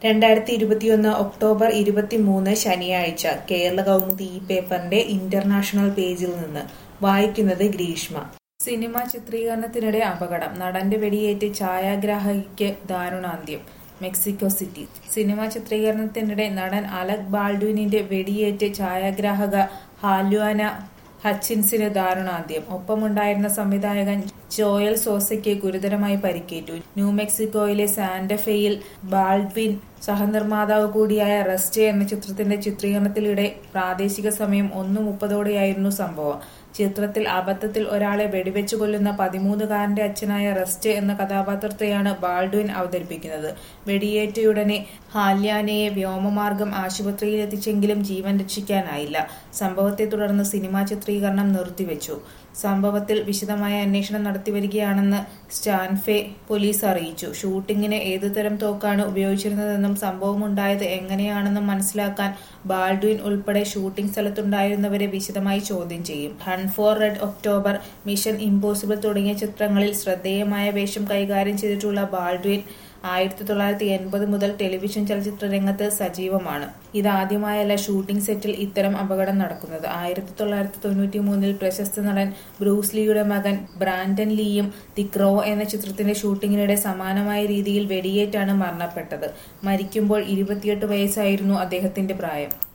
രണ്ടായിരത്തി ഇരുപത്തിയൊന്ന് ഒക്ടോബർ ഇരുപത്തിമൂന്ന് ശനിയാഴ്ച കേരള കൗമുദി ഈ പേപ്പറിന്റെ ഇന്റർനാഷണൽ പേജിൽ നിന്ന് വായിക്കുന്നത് ഗ്രീഷ്മ സിനിമ ചിത്രീകരണത്തിനിടെ അപകടം നടന്റെ വെടിയേറ്റ് ഛായാഗ്രാഹകയ്ക്ക് ദാരുണാന്ത്യം മെക്സിക്കോ സിറ്റി സിനിമ ചിത്രീകരണത്തിനിടെ നടൻ അലക് ബാൾഡ്വിനിന്റെ വെടിയേറ്റ് ഛായാഗ്രാഹക ഹാലുവാന ഹച്ചിൻസിന് ദാരുണാന്ത്യം ഒപ്പമുണ്ടായിരുന്ന സംവിധായകൻ ജോയൽ സോസയ്ക്ക് ഗുരുതരമായി പരിക്കേറ്റു ന്യൂമെക്സിക്കോയിലെ സാന്റഫെയിൽ ബാൾഡ്വിൻ സഹനിർമ്മാതാവ് കൂടിയായ റെസ്റ്റ് എന്ന ചിത്രത്തിന്റെ ചിത്രീകരണത്തിനിടെ പ്രാദേശിക സമയം ഒന്ന് മുപ്പതോടെയായിരുന്നു സംഭവം ചിത്രത്തിൽ അബദ്ധത്തിൽ ഒരാളെ വെടിവെച്ചു കൊല്ലുന്ന പതിമൂന്നുകാരന്റെ അച്ഛനായ റെസ്റ്റ് എന്ന കഥാപാത്രത്തെയാണ് ബാൾഡ്വിൻ അവതരിപ്പിക്കുന്നത് വെടിയേറ്റയുടനെ ഹാല്യാനയെ വ്യോമമാർഗം ആശുപത്രിയിൽ എത്തിച്ചെങ്കിലും ജീവൻ രക്ഷിക്കാനായില്ല സംഭവത്തെ തുടർന്ന് സിനിമാ ചിത്രീകരണം നിർത്തിവെച്ചു സംഭവത്തിൽ വിശദമായ അന്വേഷണം നടത്തിവരികയാണെന്ന് സ്റ്റാൻഫെ പോലീസ് അറിയിച്ചു ഷൂട്ടിങ്ങിന് ഏതുതരം തോക്കാണ് ഉപയോഗിച്ചിരുന്നതെന്നും സംഭവമുണ്ടായത് എങ്ങനെയാണെന്നും മനസ്സിലാക്കാൻ ബാൾഡ്വിൻ ഉൾപ്പെടെ ഷൂട്ടിംഗ് സ്ഥലത്തുണ്ടായിരുന്നവരെ വിശദമായി ചോദ്യം ചെയ്യും hunt for red October mission impossible തുടങ്ങിയ ചിത്രങ്ങളിൽ ശ്രദ്ധേയമായ വേഷം കൈകാര്യം ചെയ്തിട്ടുള്ള ബാൾഡ്വിൻ ആയിരത്തി തൊള്ളായിരത്തി എൺപത് മുതൽ ടെലിവിഷൻ ചലച്ചിത്ര രംഗത്ത് സജീവമാണ് ഇതാദ്യമായല്ല ഷൂട്ടിംഗ് സെറ്റിൽ ഇത്തരം അപകടം നടക്കുന്നത് ആയിരത്തി തൊള്ളായിരത്തി തൊണ്ണൂറ്റി മൂന്നിൽ പ്രശസ്ത നടൻ ബ്രൂസ് ലീയുടെ മകൻ ബ്രാൻഡൻ ലീയും ദി ക്രോ എന്ന ചിത്രത്തിന്റെ ഷൂട്ടിങ്ങിനിടെ സമാനമായ രീതിയിൽ വെടിയേറ്റാണ് മരണപ്പെട്ടത് മരിക്കുമ്പോൾ ഇരുപത്തിയെട്ട് വയസ്സായിരുന്നു അദ്ദേഹത്തിന്റെ പ്രായം